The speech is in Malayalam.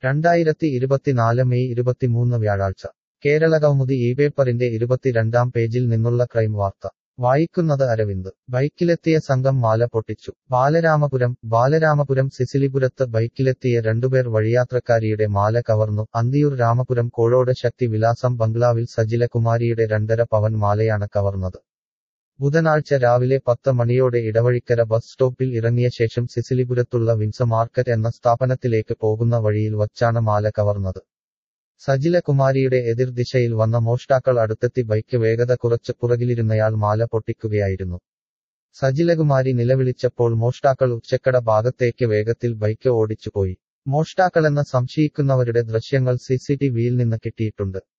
രണ്ടായിരത്തി ഇരുപത്തിനാല് മെയ് ഇരുപത്തിമൂന്ന് വ്യാഴാഴ്ച കേരളകൗമുദി ഈ പേപ്പറിന്റെ ഇരുപത്തിരണ്ടാം പേജിൽ നിന്നുള്ള ക്രൈം വാർത്ത വായിക്കുന്നത് അരവിന്ദ് ബൈക്കിലെത്തിയ സംഘം മാല പൊട്ടിച്ചു ബാലരാമപുരം ബാലരാമപുരം സിസിലിപുരത്ത് ബൈക്കിലെത്തിയ രണ്ടുപേർ വഴിയാത്രക്കാരിയുടെ മാല കവർന്നു അന്തിയൂർ രാമപുരം കോഴോട് ശക്തി വിലാസം ബംഗ്ലാവിൽ സജിലകുമാരിയുടെ രണ്ടര പവൻ മാലയാണ് കവർന്നത് ബുധനാഴ്ച രാവിലെ പത്ത് മണിയോടെ ഇടവഴിക്കര ബസ് സ്റ്റോപ്പിൽ ഇറങ്ങിയ ശേഷം സിസിലിപുരത്തുള്ള വിൻസ മാർക്കറ്റ് എന്ന സ്ഥാപനത്തിലേക്ക് പോകുന്ന വഴിയിൽ വച്ചാണ് മാല കവർന്നത് സജിലകുമാരിയുടെ എതിർദിശയിൽ വന്ന മോഷ്ടാക്കൾ അടുത്തെത്തി ബൈക്ക് വേഗത കുറച്ച് പുറകിലിരുന്നയാൾ മാല പൊട്ടിക്കുകയായിരുന്നു സജിലകുമാരി നിലവിളിച്ചപ്പോൾ മോഷ്ടാക്കൾ ഉച്ചക്കട ഭാഗത്തേക്ക് വേഗത്തിൽ ബൈക്ക് ഓടിച്ചുപോയി മോഷ്ടാക്കളെന്ന് സംശയിക്കുന്നവരുടെ ദൃശ്യങ്ങൾ സിസിടിവിയിൽ നിന്ന് കിട്ടിയിട്ടുണ്ട്